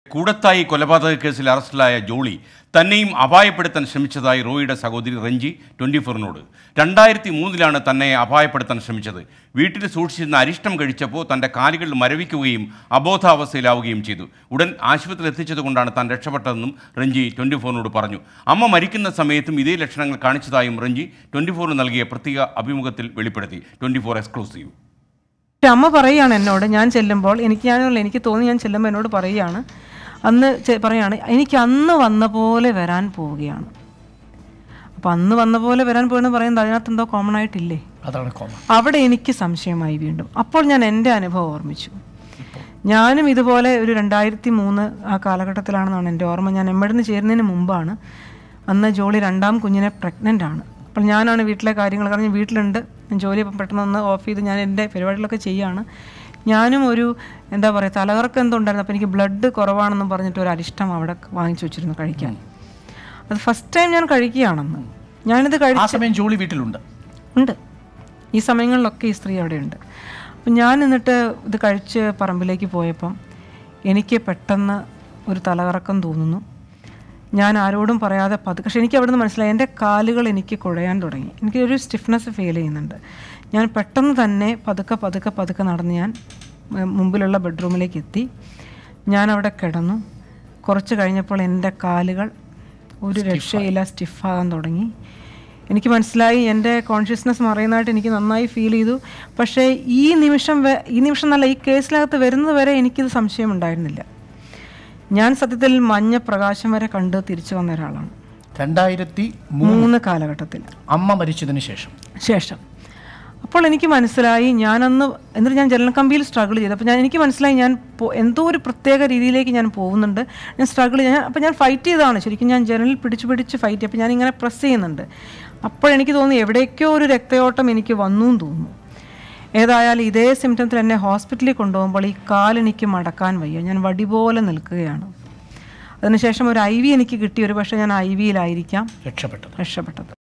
കൂടത്തായി കൊലപാതക കേസിൽ അറസ്റ്റിലായ ജോളി തന്നെയും അപായപ്പെടുത്താൻ ശ്രമിച്ചതായി റോയിയുടെ സഹോദരി റഞ്ജി ട്വന്റി ഫോറിനോട് രണ്ടായിരത്തി മൂന്നിലാണ് തന്നെ അപായപ്പെടുത്താൻ ശ്രമിച്ചത് വീട്ടിൽ സൂക്ഷിച്ചിരുന്ന അരിഷ്ടം കഴിച്ചപ്പോൾ തൻ്റെ കാലുകൾ മരവിക്കുകയും അബോധാവസ്ഥയിലാവുകയും ചെയ്തു ഉടൻ ആശുപത്രിയിൽ എത്തിച്ചതുകൊണ്ടാണ് താൻ രക്ഷപ്പെട്ടതെന്നും റഞ്ജി ട്വന്റി ഫോറിനോട് പറഞ്ഞു അമ്മ മരിക്കുന്ന സമയത്തും ഇതേ ലക്ഷണങ്ങൾ കാണിച്ചതായും റഞ്ജി ട്വന്റി ഫോറിന് നൽകിയ പ്രത്യേക അഭിമുഖത്തിൽ വെളിപ്പെടുത്തി ട്വന്റി ഫോർ എക്സ്ക്ലൂസീവ് പക്ഷെ അമ്മ പറയുകയാണ് എന്നോട് ഞാൻ ചെല്ലുമ്പോൾ എനിക്ക് ഞാനുള്ള എനിക്ക് തോന്നി ഞാൻ ചെല്ലുമ്പോൾ എന്നോട് പറയുകയാണ് അന്ന് ചെ- പറയാണ് എനിക്ക് അന്ന് വന്ന പോലെ വരാൻ പോവുകയാണ് അപ്പം അന്ന് വന്ന പോലെ വരാൻ പോകുന്നത് പറയുന്നത് അതിനകത്ത് എന്തോ കോമൺ ആയിട്ടില്ലേ അതാണ് കോമൺ അവിടെ എനിക്ക് സംശയമായി വീണ്ടും അപ്പോൾ ഞാൻ എൻ്റെ അനുഭവം ഓർമ്മിച്ചു ഞാനും ഇതുപോലെ ഒരു രണ്ടായിരത്തി മൂന്ന് ആ കാലഘട്ടത്തിലാണെന്നാണ് എൻ്റെ ഓർമ്മ ഞാൻ എമ്മടിന് ചേരുന്നതിന് മുമ്പാണ് അന്ന് ജോളി രണ്ടാം കുഞ്ഞിനെ പ്രഗ്നൻ്റ് ആണ് അപ്പോൾ ഞാനാണ് വീട്ടിലെ കാര്യങ്ങൾ കാരണം ഞാൻ വീട്ടിലുണ്ട് ഞാൻ ജോലി ഇപ്പം പെട്ടെന്ന് ഒന്ന് ഓഫ് ചെയ്ത് ഞാൻ എൻ്റെ പരിപാടികളൊക്കെ ചെയ്യാണ് ഞാനും ഒരു എന്താ പറയുക തലകറക്കം എന്തോ ഉണ്ടായിരുന്നു അപ്പോൾ എനിക്ക് ബ്ലഡ് കുറവാണെന്നും പറഞ്ഞിട്ട് ഒരു അരിഷ്ടം അവിടെ വാങ്ങിച്ചു വെച്ചിരുന്നു കഴിക്കാൻ അത് ഫസ്റ്റ് ടൈം ഞാൻ കഴിക്കുകയാണെന്ന് ഞാനിത് കഴി ആ സമയം ജോളി വീട്ടിലുണ്ട് ഉണ്ട് ഈ സമയങ്ങളിലൊക്കെ ഈ സ്ത്രീ അവിടെയുണ്ട് അപ്പം ഞാൻ എന്നിട്ട് ഇത് കഴിച്ച് പറമ്പിലേക്ക് പോയപ്പം എനിക്ക് പെട്ടെന്ന് ഒരു തലകറക്കം തോന്നുന്നു ഞാൻ ആരോടും പറയാതെ പതുക്കെ പക്ഷെ എനിക്ക് അവിടെ നിന്ന് മനസ്സിലായി എൻ്റെ കാലുകൾ എനിക്ക് കുഴയാൻ തുടങ്ങി എനിക്കൊരു സ്റ്റിഫ്നെസ് ഫീൽ ചെയ്യുന്നുണ്ട് ഞാൻ പെട്ടെന്ന് തന്നെ പതുക്കെ പതുക്കെ പതുക്കെ നടന്ന് ഞാൻ ഉം, മുമ്പിലുള്ള ബെഡ്റൂമിലേക്ക് എത്തി ഞാൻ അവിടെ കിടന്നു കുറച്ച് കഴിഞ്ഞപ്പോൾ എൻ്റെ കാലുകൾ ഒരു രക്ഷയില്ല സ്റ്റിഫാകാൻ തുടങ്ങി എനിക്ക് മനസ്സിലായി എൻ്റെ കോൺഷ്യസ്നെസ് മറയുന്നതായിട്ട് എനിക്ക് നന്നായി ഫീൽ ചെയ്തു പക്ഷേ ഈ നിമിഷം വെ- ഈ നിമിഷം എന്നല്ല ഈ കേസിനകത്ത് വരുന്നത് വരെ എനിക്കിത് സംശയമുണ്ടായിരുന്നില്ല ഞാൻ സത്യത്തിൽ മഞ്ഞ പ്രകാശം വരെ കണ്ട് തിരിച്ചു വന്ന ഒരാളാണ് രണ്ടായിരത്തി മൂന്ന് കാലഘട്ടത്തിൽ അമ്മ മരിച്ചതിന് ശേഷം ശേഷം അപ്പോൾ എനിക്ക് മനസ്സിലായി ഞാനന്ന് എന്നിട്ട് ഞാൻ ജനറൽ കമ്പിയിൽ സ്ട്രഗിൾ ചെയ്തു അപ്പോൾ ഞാൻ എനിക്ക് മനസ്സിലായി ഞാൻ പോ- എന്തോ ഒരു പ്രത്യേക രീതിയിലേക്ക് ഞാൻ പോകുന്നുണ്ട് ഞാൻ സ്ട്രഗിൾ ചെയ്യാൻ അപ്പോൾ ഞാൻ ഫൈറ്റ് ചെയ്തതാണ് ശരിക്കും ഞാൻ ജനലിൽ പിടിച്ച് പിടിച്ച് ഫൈറ്റ് അപ്പോൾ ഞാൻ ഇങ്ങനെ പ്രസ് ചെയ്യുന്നുണ്ട് അപ്പോഴെനിക്ക് തോന്നി എവിടേക്കോ ഒരു രക്തയോട്ടം എനിക്ക് വന്നു എന്ന് തോന്നുന്നു ഏതായാലും ഇതേ സിംറ്റത്തിൽ എന്നെ ഹോസ്പിറ്റലിൽ കൊണ്ടുപോകുമ്പോൾ ഈ കാലെനിക്ക് മടക്കാൻ വയ്യ ഞാൻ വടി പോലെ നിൽക്കുകയാണ് അതിനുശേഷം ഒരു ഐ വി എനിക്ക് കിട്ടി ഒരു പക്ഷേ ഞാൻ ഐ വിയിലായിരിക്കാം രക്ഷപ്പെട്ടത് രക്ഷപ്പെട്ടത്